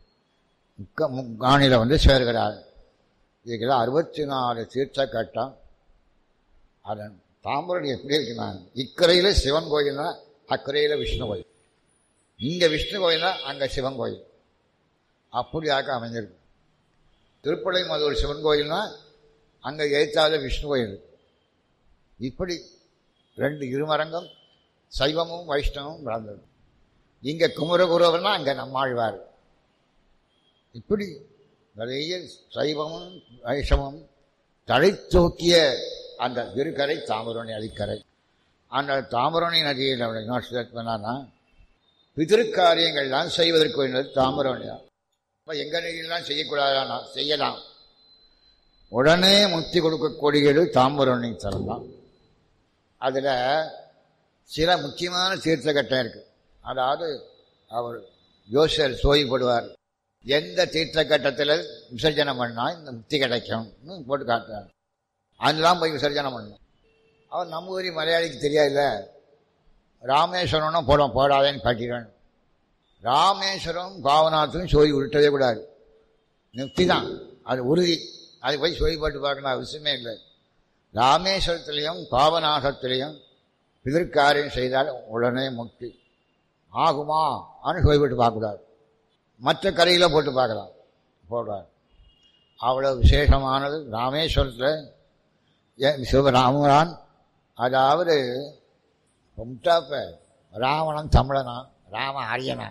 காணியில் வந்து சேர்கிறாள் இதுக்கெல்லாம் அறுபத்தி நாலு தீர்த்த கட்டம் அதன் தாம்பரம் எப்படி இருக்குன்னா இக்கரையில் சிவன் கோயில்னா அக்கரையில் விஷ்ணு கோயில் இங்கே விஷ்ணு கோயில்னா அங்கே சிவன் கோயில் அப்படியாக அமைஞ்சிருக்கு திருப்படை மதுர் சிவன் கோயில்னா அங்கே எழுத்தாத விஷ்ணு கோயில் இப்படி ரெண்டு இருமரங்கம் சைவமும் வைஷ்ணவமும் வளர்ந்தது இங்கே குமரகுருவர்னா அங்கே நம்மாழ்வார் இப்படி நிறைய சைவமும் வைஷ்ணவமும் தலை தூக்கிய அந்த திருக்கரை தாமரணி நதிக்கரை அந்த தாமரணி நதியில் என்ன பண்ணான்னா பிதிருக்காரியங்கள்லாம் செய்வதற்கு வேண்டியது தாமரணி தான் இப்போ எங்கள் நதியெல்லாம் செய்யக்கூடாதானா செய்யலாம் உடனே முக்தி கொடுக்கக்கூடியது தாம்பரணி தலம் தான் அதில் சில முக்கியமான தீர்த்த கட்டம் இருக்கு அதாவது அவர் ஜோசியர் சோய்படுவார் எந்த தீர்த்த கட்டத்தில் விசர்ஜனம் பண்ணால் இந்த முக்தி கிடைக்கும்னு போட்டு காட்டுறார் அதெல்லாம் போய் விசர்ஜனம் பண்ணணும் அவர் நம்ம ஊரி மலையாளிக்கு தெரியாதுல்ல ராமேஸ்வரம்னா போட போடாதேன்னு காட்டிடுவேன் ராமேஸ்வரம் பாவநாத்தும் சோய் உருட்டவே கூடாது முக்தி தான் அது உறுதி அது போய் சோய் போட்டு பார்க்கணும் அவசியமே இல்லை ராமேஸ்வரத்திலையும் பாவநாசத்திலையும் பிதற்காரியம் செய்தால் உடனே முக்தி ஆகுமா ஆனால் சோய் போட்டு பார்க்கக்கூடாது மற்ற கரையில் போட்டு பார்க்கலாம் போடுறார் அவ்வளோ விசேஷமானது ராமேஸ்வரத்தில் சிவராமரான் அதாவது முட்டாப்ப ராவணன் தமிழனா ராம ஆரியனா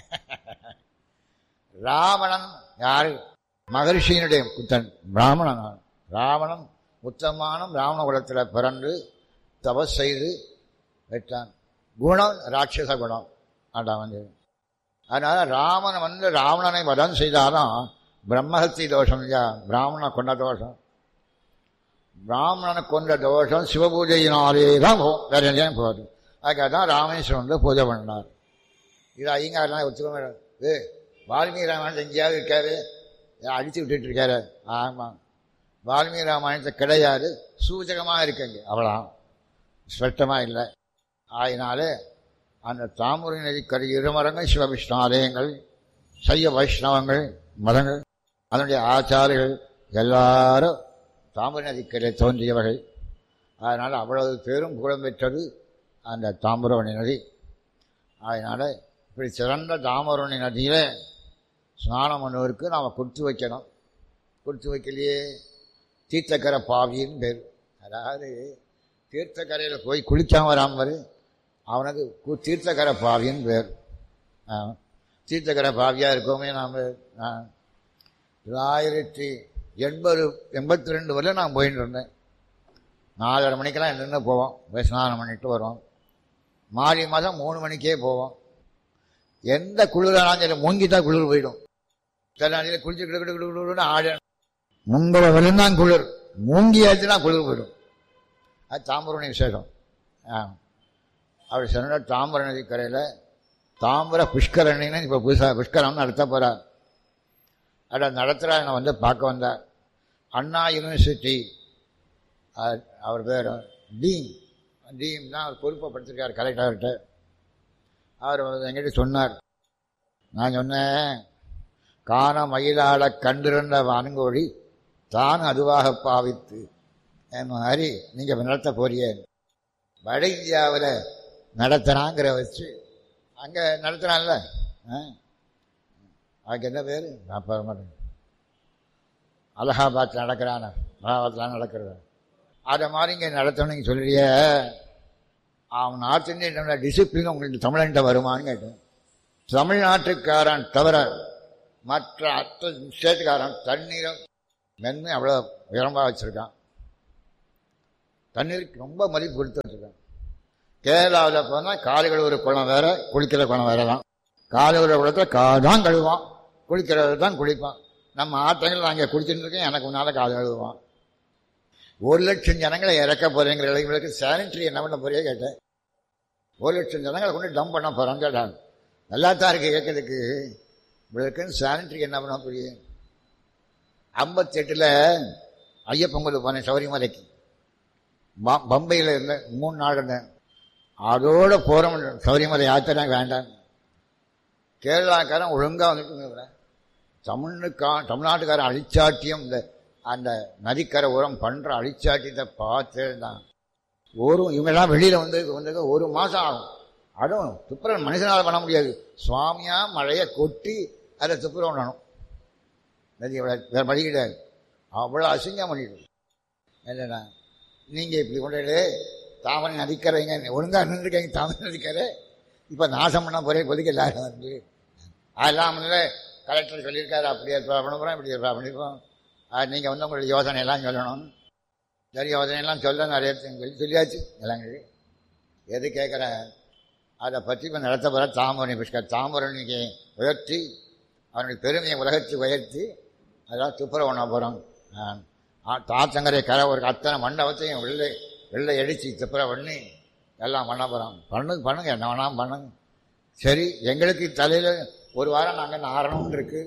ராவணன் யாரு மகரிஷியினுடைய புத்தன் பிராமணன் ராவணன் உத்தமான பிராமண குலத்தில் பிறந்து தபஸ் செய்து வெட்டான் குணம் ராட்சச குணம் அதான் வந்து அதனால ராமன் வந்து ராவணனை வதம் செய்தாலும் பிரம்மஹத்தி தோஷம் இல்லையா பிராமணனை கொண்ட தோஷம் பிராமணனை கொண்ட தோஷம் சிவபூஜையினாலே தான் போகும் வேற எங்கேயும் போகுது அதுக்காக தான் ராமேஸ்வரன் வந்து பூஜை பண்ணார் இது ஐயங்காரெலாம் ஒத்துக்க ஏ வால்மீகி ராமாயணத்தை எங்கேயாவது இருக்காரு அடித்து விட்டுட்டு இருக்காரு ஆமாம் வால்மீகி ராமாயணத்தை கிடையாது சூச்சகமாக இருக்குங்க அவ்வளோ ஸ்பஷ்டமாக இல்லை ஆயினாலே அந்த தாமரை நதிக்கரை இருமரங்கள் சிவவிஷ்ணு ஆலயங்கள் சைவ வைஷ்ணவங்கள் மதங்கள் அதனுடைய ஆச்சாரிகள் எல்லாரும் தாமரை நதிக்கரை தோன்றியவர்கள் அதனால் அவ்வளவு பேரும் புகழ் பெற்றது அந்த தாமிரவணி நதி அதனால் இப்படி சிறந்த தாமிரவணி நதியில் ஸ்நானம் பண்ணுவதற்கு நாம் கொடுத்து வைக்கணும் கொடுத்து வைக்கலையே தீர்த்தக்கரை பாவின்னு பேர் அதாவது தீர்த்தக்கரையில் போய் குளிக்காம வராமல் அவனுக்கு கு- தீர்த்தக்கரை பாவின்னு பேர் ஆ. தீர்த்தக்கரை பாவியாக இருக்கோமே நாம் தொள்ளாயிரத்தி எண்பது எண்பத்தி ரெண்டு வரையும் நான் போயிட்டு இருந்தேன் நாலரை மணிக்கெல்லாம் நின்று போவோம் போய் ஸ்நானம் பண்ணிட்டு வருவோம் மாறி மாதம் மூணு மணிக்கே போவோம் எந்த குளிரானாலும் சரி மூங்கி தான் குளிர் போயிடும் சில நாளையில் குளிச்சு கிடு கிடு கிடு கிடுன்னு ஆடு முன்பல வரையும் தான் குளிர் மூங்கி ஆச்சுன்னா குளிர் போயிடும் அது தாம்பரணி விசேஷம் ஆ அவர் சொன்ன தாம்பர நதிக்கரையில் தாம்பர புஷ்கரணின்னு இப்போ புதுசாக புஷ்கரம் நடத்த போகிறார் அதை நடத்துகிறா என்னை வந்து பார்க்க வந்தார் அண்ணா யூனிவர்சிட்டி அ- அவர் பேர் டீன் டீன் தான் அவர் பொறுப்பை படுத்திருக்கார் கலெக்டர்கிட்ட அவர் வந்து என்கிட்ட சொன்னார் நான் சொன்னேன் காண மயிலாட கண்டிருந்த வான்கோழி தான் அதுவாக பாவித்து என் மாதிரி நீங்கள் நடத்த போறியே வட இந்தியாவில் நடத்துகிறாங்கிற வச்சு அங்கே நடத்துகிறான்ல ஆ அதுக்கு என்ன பேர் நான் பெற மாட்டேன் அலகாபாத் நடக்கிறான அலகாபாத்லாம் நடக்கிறது அதை மாதிரி இங்கே நடத்தணும்னு சொல்லிய அவன் நார்த் இந்தியன் டிசிப்ளின் உங்களுக்கு தமிழன்ட்ட வருமான்னு கேட்டேன் தமிழ்நாட்டுக்காரன் தவிர மற்ற அத்த ஸ்டேட்டுக்காரன் தண்ணீரை மென்மை அவ்வளோ உயரமாக வச்சுருக்கான் தண்ணீருக்கு ரொம்ப மதிப்பு கொடுத்து வச்சுருக்கான் கேரளாவில் போனால் காலைகள் ஒரு குளம் வேற குளிக்கிற குளம் வேற தான் காலை ஒரு குளத்தில் கா தான் கழுவான் குளிக்கிறது தான் குளிப்பான் நம்ம ஆட்டங்கள் நான் இங்கே குளிச்சுட்டு இருக்கேன் எனக்கு முன்னால் காலை கழுவுவான் ஒரு லட்சம் ஜனங்களை இறக்க போறேங்கிற இளைஞர்களுக்கு சானிட்டரி என்ன பண்ண போறியே கேட்டேன் ஒரு லட்சம் ஜனங்களை கொண்டு டம்ப் பண்ண போகிறோம் கேட்டாங்க நல்லா தான் இருக்கு கேட்கறதுக்கு இவளுக்குன்னு சானிட்டரி என்ன பண்ண புரியும் ஐம்பத்தெட்டில் ஐயப்பன் கோயில் போனேன் சபரிமலைக்கு ப- பம்பையில் இருந்தேன் மூணு நாள் இருந்தேன் அதோட போகிறோம் சபரிமலை யாத்திரை வேண்டாம் கேரளாக்காரன் ஒழுங்காக வந்துட்டு தமிழுக்கா தமிழ்நாட்டுக்காரன் அழிச்சாட்டியம் இந்த அந்த நதிக்கரை உரம் பண்ணுற அழிச்சாட்டியத்தை பார்த்து தான் ஒரு இவங்கெல்லாம் வெளியில் வந்து வந்து ஒரு மாதம் ஆகும் அதுவும் துப்புரவு மனுஷனால் பண்ண முடியாது சுவாமியா மழையை கொட்டி அதை துப்புரவு பண்ணணும் நதி வேறு வழி கிடையாது அவ்வளோ அசிங்கம் பண்ணிடு என்னண்ணா நீங்கள் இப்படி கொண்டு தாமரை நதிக்கரைங்க ஒழுங்காக நின்றுருக்கீங்க தாமரை நதிக்கரை இப்போ நாசம் பண்ண போறே கொதிக்க எல்லாரும் வந்து அதெல்லாம் வந்து கலெக்டர் சொல்லியிருக்காரு அப்படி ஏற்பாடு பண்ண போகிறோம் இப்படி ஏற்பாடு பண்ணிருக்கோம் அது நீங்கள் வந்து உங்களுடைய யோசனை எல்லாம் சொல்லணும் சரி யோசனையெல்லாம் சொல்ல நிறைய சொல்லி சொல்லியாச்சு எல்லாம் சொல்லி. எது கேட்குறேன் அதை பற்றி இப்போ நடத்த போகிற தாமரணி புஷ்கர் தாமரணிக்கு உயர்த்தி அவனுடைய பெருமையை உலகத்துக்கு உயர்த்தி அதெல்லாம் துப்புரவு பண்ண போகிறோம் தாத்தங்கரை கரை ஒரு அத்தனை மண்டபத்தையும் வெள்ளை வெள்ளை அடித்து துப்புரவு பண்ணி எல்லாம் பண்ண போகிறோம் பண்ணுங்க பண்ணுங்க என்ன வேணாலும் பண்ணுங்க சரி எங்களுக்கு தலையில் ஒரு வாரம் நாங்கள் நாரணும்னு இருக்கு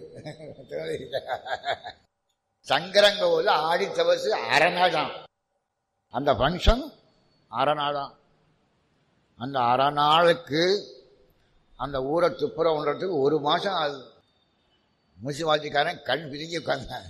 சங்கரங்கோவில் ஆடி தவசு அரை நாள் தான் அந்த ஃபங்க்ஷன் அரை நாள் தான் அந்த அரை நாளுக்கு அந்த ஊரை துப்புரவுன்றதுக்கு ஒரு மாதம் ஆகுது முனிசிபாலிட்டிக்காரன் கண் பிரிஞ்சு உட்காந்தான்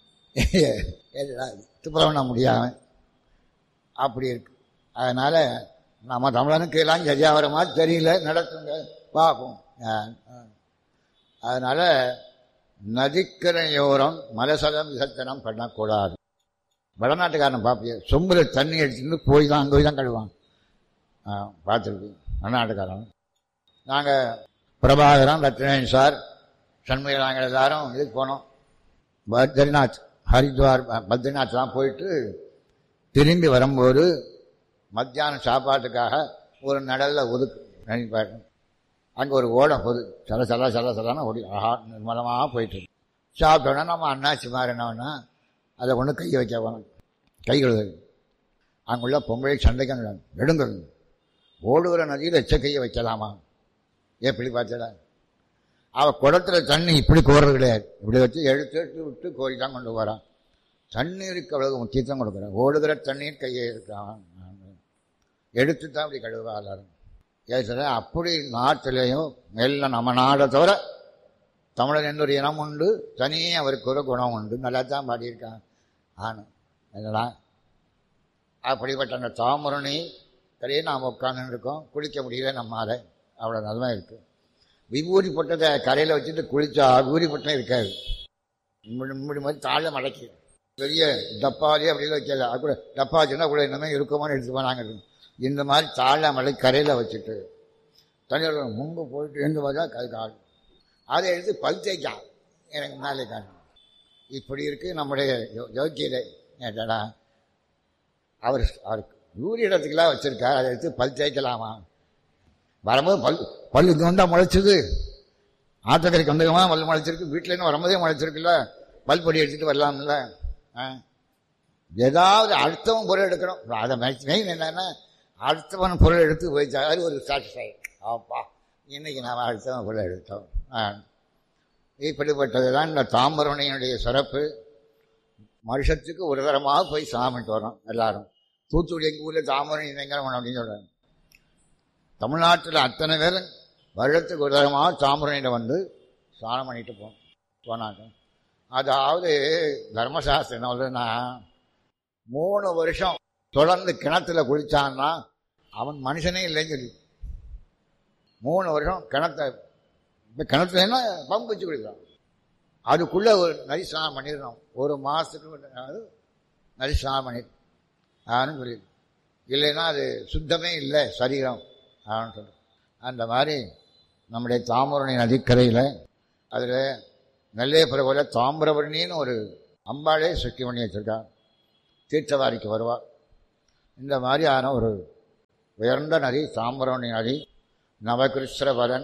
துப்புரவு பண்ண முடியாம அப்படி இருக்கு அதனால நம்ம தமிழனுக்கு எல்லாம் சரியா வர மாதிரி தெரியல நடத்துங்க பார்ப்போம் ஆ, ஆ. அதனால நதிக்கரையோரம் மலசலம் விசர்த்தனம் பண்ணக்கூடாது வடநாட்டுக்காரன் பார்ப்பிய சொம்புல தண்ணி எடுத்துட்டு போய் தான் அங்கே போய் தான் கழுவான் பார்த்துருக்கு வடநாட்டுக்காரன் நாங்கள் பிரபாகரன் ரத்னேன் சார் சண்முக நாங்கள் எல்லாரும் இதுக்கு போனோம் பத்ரிநாத் ஹரித்வார் ப- பத்ரிநாத்லாம் போயிட்டு திரும்பி வரும்போது மத்தியானம் சாப்பாட்டுக்காக ஒரு நடல்ல ஒதுக்கு நினைப்பாரு அங்கே ஒரு ஓடம் போகுது சல சல சல சலான ஓடி ஆஹா நிர்மலமாக போயிட்டு இருக்கு. சாப்பிட்டோன்னா நம்ம அண்ணாச்சி மாதிரி என்னன்னா அதை கொண்டு கை வைக்க போனோம் கை கழுவுது அங்குள்ள பொம்பளை சண்டைக்கு எடுங்கள் ஓடுகிற நதியில் எச்ச கையை வைக்கலாமா எப்படி பார்த்தடா அவ குடத்துல தண்ணி இப்படி கோர்றது கிடையாது இப்படி வச்சு எடுத்து எடுத்து விட்டு கோரி தான் கொண்டு வரான் தண்ணீருக்கு அவ்வளவு முக்கியத்துவம் கொடுக்குறேன் ஓடுகிற தண்ணீர் கையை இருக்கான் எடுத்து தான் அப்படி கழுவா எல்லாரும் ஏசுற அப்படி நாட்டிலையும் எல்லாம் நம்ம நாடை தவிர தமிழன் என்ற ஒரு இனம் உண்டு தனியே அவருக்கு ஒரு குணம் உண்டு நல்லா தான் பாடியிருக்கான் ஆனு என்னடா அப்படிப்பட்ட அந்த தாமரணி கரையே நாம் உட்கார்ந்து இருக்கோம் குளிக்க முடியல நம்மால அவ்வளோ நல்லா இருக்கு விபூதி போட்டதை கரையில் வச்சுட்டு குளிச்சா விபூதி போட்டம் இருக்காது இப்படி இப்படி மாதிரி தாழ மடக்கி பெரிய டப்பாலே அப்படிலாம் வைக்கல அது கூட டப்பா வச்சுன்னா கூட என்னமே இருக்குமான்னு எடுத்து போனாங்க இந்த மாதிரி தாழ மடை கரையில் வச்சுட்டு தண்ணியில் முன்பு போயிட்டு எழுந்து பார்த்தா கை கால் அதை எடுத்து பல் தேய்க்கான் எனக்கு மேலே காணும் இப்படி இருக்கு நம்முடைய யோ- யோக்கியதை ஏட்டடா அவர் அவர் யூரி இடத்துக்கெல்லாம் வச்சிருக்கார் அதை எடுத்து பல் தேய்க்கலாமா வரும்போது பல் பல் இங்கே வந்தால் முளைச்சது ஆத்தக்கரைக்கு வந்தகமா பல் முளைச்சிருக்கு வீட்டிலேருந்து வரும்போதே முளைச்சிருக்குல்ல பல் பொடி எடுத்துட்டு வரலாம்ல ஆ ஏதாவது அடுத்தவன் பொருள் எடுக்கணும் அதை மெயின் என்னன்னா அடுத்தவன் பொருள் எடுத்து போயிச்சா அது ஒரு சாட்டிஸ்ஃபை ஆப்பா இன்னைக்கு நாம் அடுத்தவன் பொருள் எடுத்தோம் ஆ. இப்படிப்பட்டதுதான் இந்த தாம்பரவனையினுடைய சிறப்பு வருஷத்துக்கு ஒரு தரமாக போய் சாமிட்டு வரோம் எல்லாரும் தூத்துக்குடி எங்கள் ஊரில் தாம்பரணி பயங்கரம் அப்படின்னு சொல்கிறாங்க தமிழ்நாட்டில் அத்தனை பேரும் வருடத்துக்கு ஒரு தரமாக தாம்பரணியில் வந்து ஸ்நானம் பண்ணிட்டு போ போனாங்க அதாவது தர்மசாஸ்திரம் என்ன சொல்றதுன்னா மூணு வருஷம் தொடர்ந்து கிணத்துல குளிச்சான்னா அவன் மனுஷனே இல்லைன்னு சொல்லி மூணு வருஷம் கிணத்த இப்போ கிணத்துலன்னா பம்பு வச்சு குளிக்கிறான் அதுக்குள்ளே ஒரு நரி ஸ்நானம் பண்ணிடணும் ஒரு மாதத்துக்கு அதாவது நரி ஸ்நானம் பண்ணி ஆன்னு சொல்லி இல்லைன்னா அது சுத்தமே இல்லை சரீரம் ஆன்னு சொல்லி அந்த மாதிரி நம்முடைய தாமிரணி நதிக்கரையில் அதில் நெல்லையப்புற போல தாமிரபரணின்னு ஒரு அம்பாளே சுற்றி பண்ணி வச்சுருக்கான் தீர்த்தவாரிக்கு வருவாள் இந்த மாதிரியான ஒரு உயர்ந்த நதி தாமிரவணி நதி நவகிருஷ்ணபரன்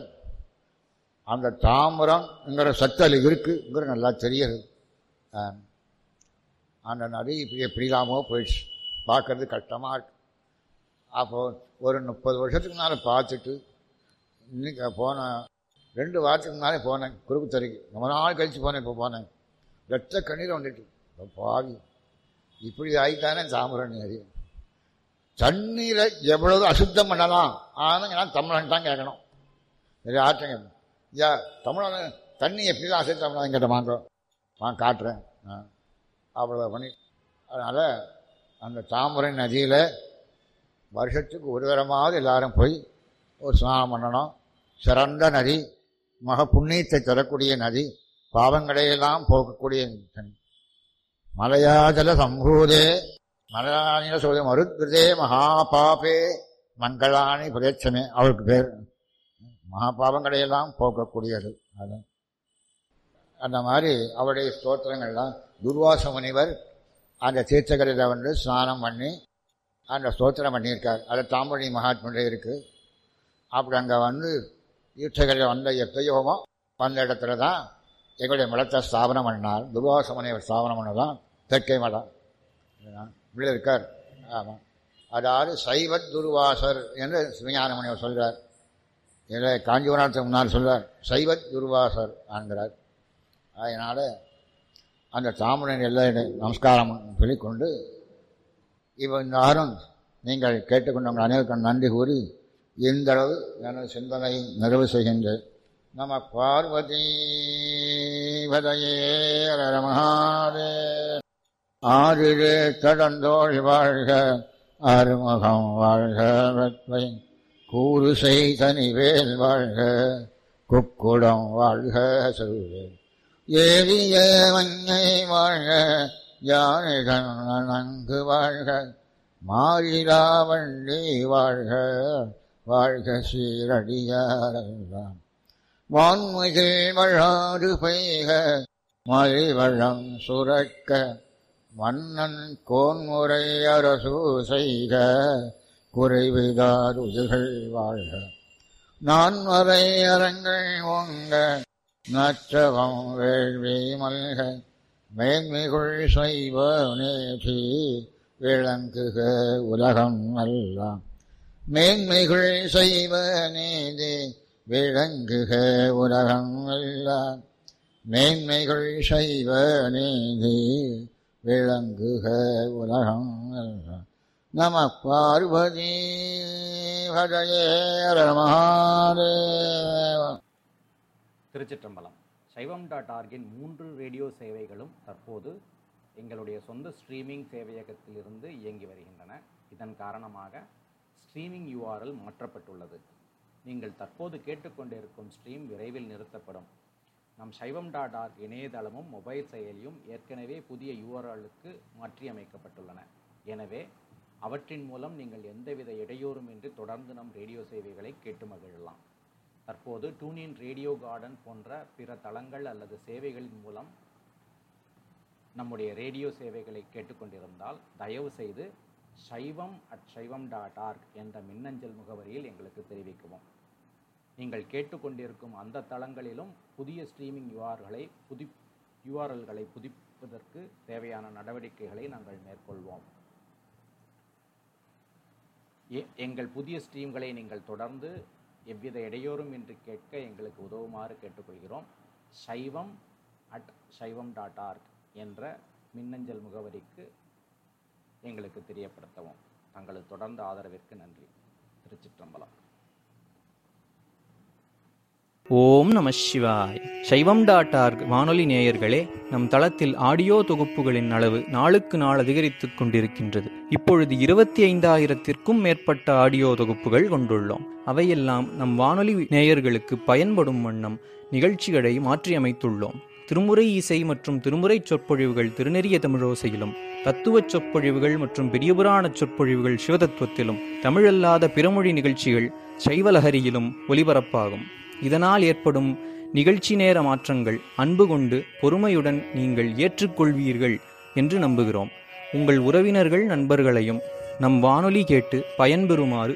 அந்த தாமிரம்ங்கிற சத்தல் இருக்குங்கிற நல்லா தெரியுது ஆம். அந்த நதி இப்படி எப்படிலாமோ போயிடுச்சு பார்க்கறது கஷ்டமாக இருக்கு அப்போது ஒரு முப்பது வருஷத்துக்கு முன்னால் பார்த்துட்டு இன்னைக்கு போன ரெண்டு வாரத்துக்கு முன்னாலே போனேன் குறுக்கு தறிக்கு ரொம்ப நாள் கழித்து போனேன் இப்போ போனேன் ரத்த கண்ணீர் வந்துட்டு இப்போ பாவி இப்படி ஆகிட்டானே தாமிரணி நதி தண்ணீரை எவ்வளவு அசுத்தம் பண்ணலாம் ஆனால் நான் தமிழன் தான் கேட்கணும் சரி ஆற்றுங்க ஐயா தமிழன் தண்ணி எப்படி தான் அசுத்தம் பண்ணலாம் கேட்ட வாங்க நான் காட்டுறேன் ஆ. அவ்வளோ பண்ணி அதனால் அந்த தாமரை நதியில் வருஷத்துக்கு ஒரு தரமாவது எல்லாரும் போய் ஒரு ஸ்நானம் பண்ணணும் சிறந்த நதி மக புண்ணியத்தை தரக்கூடிய நதி பாவங்களையெல்லாம் போக்கக்கூடிய நதி. மலையாஜல சம்பூதே மலையாளின சொல்ல மருத்ருதே மகாபாபே மங்களானி பிரேட்சமே அவருக்கு பேர் மகாபாவங்களையெல்லாம் போக்கக்கூடியது அது அந்த மாதிரி அவருடைய ஸ்தோத்திரங்கள்லாம் துர்வாச முனிவர் அந்த தீர்த்தகரையில் வந்து ஸ்நானம் பண்ணி அந்த ஸ்தோத்திரம் பண்ணியிருக்கார் அது தாம்பரணி மகாத்முடைய இருக்குது அப்படி அங்கே வந்து தீர்த்தகரையில் வந்த எத்தையோமோ வந்த இடத்துல தான் எங்களுடைய மடத்தை ஸ்தாபனம் பண்ணார் துர்வாச முனிவர் ஸ்தாபனம் பண்ணதான் தெற்கை மடம் இப்படி இருக்கார் ஆமாம் அதாவது சைவத் துர்வாசர் என்று சிவஞான முனிவர் சொல்கிறார் இதில் காஞ்சிபுரத்துக்கு முன்னால் சொல்றார் சைவத் துர்வாசர் என்கிறார் அதனால் அந்த தாமரன் எல்லாம் நமஸ்காரம் சொல்லிக்கொண்டு இப்போ இந்த ஆரம் நீங்கள் கேட்டுக்கொண்டவங்க அனைவருக்கும் நன்றி கூறி இந்த அளவு எனது சிந்தனை நிறைவு செய்கின்றேன் நம பார்வதி பதையே மகாதே ஆறிலே கடந்தோழி வாழ்க அருமுகம் வாழ்க வெட்பை கூறு செய்தனிவேல் வாழ்க குக்குடம் வாழ்க சொல்வேன் ஏவிய மஞ்சை வாழ்க யானைகள் நன்கு வாழ்க மாறிலா வண்டி வாழ்க வாழ்க சீரடியாரெல்லாம் வான்மிகள் வழாறு பெய்க மலைவளம் சுரக்க மன்னன் கோன்முறை அரசு செய்க குறைவிதார் உதுகள் வாழ்க நான் வரை அரங்கள் ஓங்க நற்றவம் வேள்வி மல்க மேன்மைகுள் செய்வ நேற்றி விளங்குக உலகம் எல்லாம் மேன்மைகுள் செய்வ நீதி விளங்குக உலகம் எல்லாம் மேன்மைகள் செய்வ நீதி விளங்குக உலகம் எல்லாம் நம பார்வதி ஹரேர மகாதேவ திருச்சிற்றம்பலம் சைவம் டாட் ஆர்கின் மூன்று ரேடியோ சேவைகளும் தற்போது எங்களுடைய சொந்த ஸ்ட்ரீமிங் சேவையகத்திலிருந்து இயங்கி வருகின்றன இதன் காரணமாக ஸ்ட்ரீமிங் URL மாற்றப்பட்டுள்ளது நீங்கள் தற்போது கேட்டுக்கொண்டிருக்கும் ஸ்ட்ரீம் விரைவில் நிறுத்தப்படும் நம் சைவம் டாட் ஆர்க் இணையதளமும் மொபைல் செயலியும் ஏற்கனவே புதிய யூஆர்எல்லுக்கு மாற்றியமைக்கப்பட்டுள்ளன எனவே அவற்றின் மூலம் நீங்கள் எந்தவித இடையூறுமின்றி தொடர்ந்து நம் ரேடியோ சேவைகளை கேட்டு மகிழலாம் தற்போது டூனின் ரேடியோ கார்டன் போன்ற பிற தளங்கள் அல்லது சேவைகளின் மூலம் நம்முடைய ரேடியோ சேவைகளை கேட்டுக்கொண்டிருந்தால் தயவு செய்து சைவம் அட் சைவம் டாட் ஆர்க் என்ற மின்னஞ்சல் முகவரியில் எங்களுக்கு தெரிவிக்கவும் நீங்கள் கேட்டுக்கொண்டிருக்கும் அந்த தளங்களிலும் புதிய ஸ்ட்ரீமிங் யூஆர்களை புதி யூஆர்எல்களை புதுப்பிப்பதற்கு தேவையான நடவடிக்கைகளை நாங்கள் மேற்கொள்வோம் எ- எங்கள் புதிய ஸ்ட்ரீம்களை நீங்கள் தொடர்ந்து எவ்வித இடையூறும் இன்றி கேட்க எங்களுக்கு உதவுமாறு கேட்டுக்கொள்கிறோம் சைவம் அட் சைவம் டாட் ஆர்க் என்ற மின்னஞ்சல் முகவரிக்கு எங்களுக்கு தெரியப்படுத்தவும் தங்களது தொடர்ந்த ஆதரவிற்கு நன்றி திருச்சிற்றம்பலம் ஓம் நம சிவாய் சைவம் டாட் ஆர்க் வானொலி நேயர்களே நம் தளத்தில் ஆடியோ தொகுப்புகளின் அளவு நாளுக்கு நாள் அதிகரித்துக் கொண்டிருக்கின்றது இப்பொழுது இருபத்தி ஐந்தாயிரத்திற்கும் மேற்பட்ட ஆடியோ தொகுப்புகள் கொண்டுள்ளோம் அவையெல்லாம் நம் வானொலி நேயர்களுக்கு பயன்படும் வண்ணம் நிகழ்ச்சிகளை மாற்றியமைத்துள்ளோம் திருமுறை இசை மற்றும் திருமுறை சொற்பொழிவுகள் திருநெறிய தமிழோசையிலும் தத்துவச் சொற்பொழிவுகள் மற்றும் பெரியபுராண சொற்பொழிவுகள் சிவதத்துவத்திலும் தமிழல்லாத பிறமொழி நிகழ்ச்சிகள் சைவலஹரியிலும் ஒலிபரப்பாகும் இதனால் ஏற்படும் நிகழ்ச்சி நேர மாற்றங்கள் அன்பு கொண்டு பொறுமையுடன் நீங்கள் ஏற்றுக்கொள்வீர்கள் என்று நம்புகிறோம் உங்கள் உறவினர்கள் நண்பர்களையும் நம் வானொலி கேட்டு பயன்பெறுமாறு